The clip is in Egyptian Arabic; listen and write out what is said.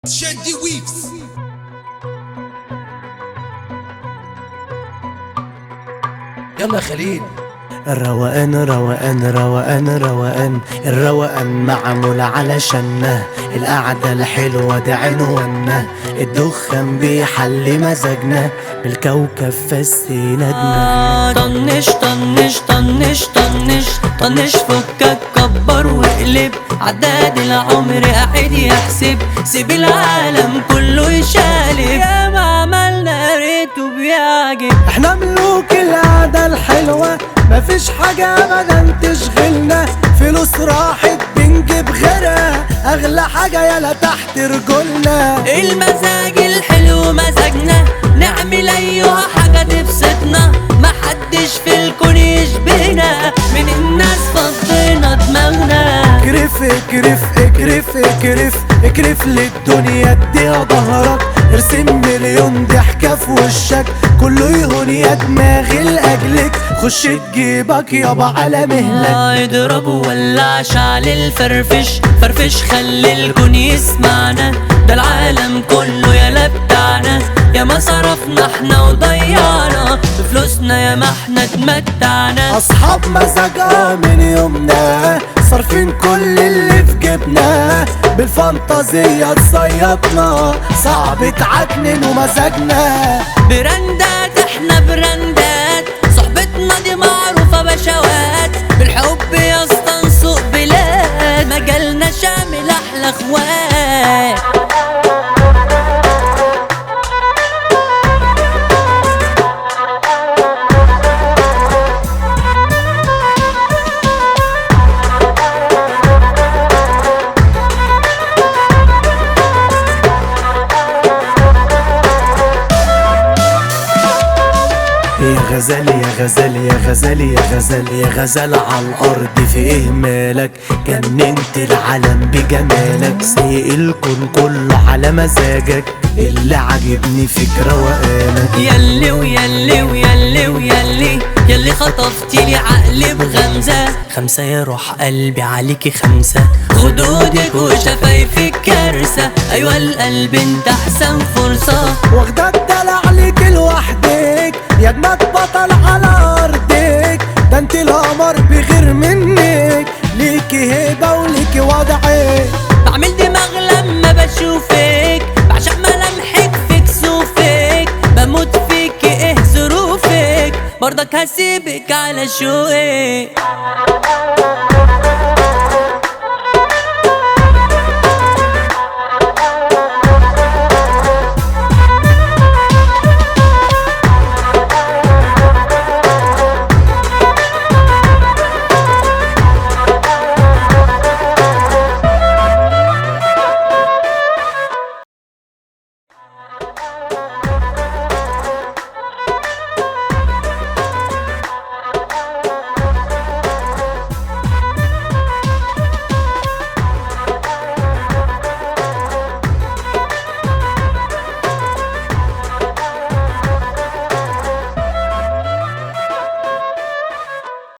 شادي ويفز يلا يا خليل الروقان روقان روقان روقان الروقان معمول علشاننا القعدة الحلوة دي عنوانا الدخان بيحلي مزاجنا بالكوكب فسينا طنش طنش طنش طنش طنش فكك كبر واقلب عداد العمر قاعد يحسب سيب العالم كله يشالب يا ما عملنا ريته بيعجب احنا ملوك القعدة الحلوة مفيش حاجة ابدا تشغلنا فلوس راحت بنجيب غيرها اغلى حاجة يلا تحت رجولنا المزاج الحلو مزاجنا نعمل ايها حاجة تبسطنا محدش في الكون يشبهنا من الناس فضينا دماغنا اكرف اكرف اكرف اكرف اكرف للدنيا ادي ظهرك ارسم مليون ضحكة في وشك كله يهون يا دماغي لاجلك خش تجيبك يابا على مهلك آه، اضرب وولع شعل الفرفش فرفش خلي الكون يسمعنا ده العالم كله يا بتاعنا يا ما صرفنا احنا وضيعنا بفلوسنا يا ما احنا اتمتعنا اصحاب مزاجها من يومنا صارفين كل اللي في جيبنا بالفانتازية تصيطنا صعب تعكنن ومزاجنا براندات احنا براندات صحبتنا دي معروفة بشوات بالحب يا اسطى نسوق بلاد مجالنا شامل احلى اخوات يا غزال يا غزال يا غزال يا غزال يا غزال على الارض في ايه مالك جننت العالم بجمالك سايق الكون كله على مزاجك اللي عاجبني فيك روقانك يلي ويلي ويلي ويلي يلي خطفتي لي عقلي بغمزة خمسة يا روح قلبي عليكي خمسة خدودك وشفايفك كارثة أيوة القلب انت أحسن فرصة واخدة الدلع عليك لوحدك يا ابنك بطل على ارضك ده انت القمر بغير منك ليكي هيبة وليكي وضعك بعمل دماغ لما بشوفك بعشق ملامحك في كسوفك بموت فيك ايه ظروفك برضك هسيبك على شوقك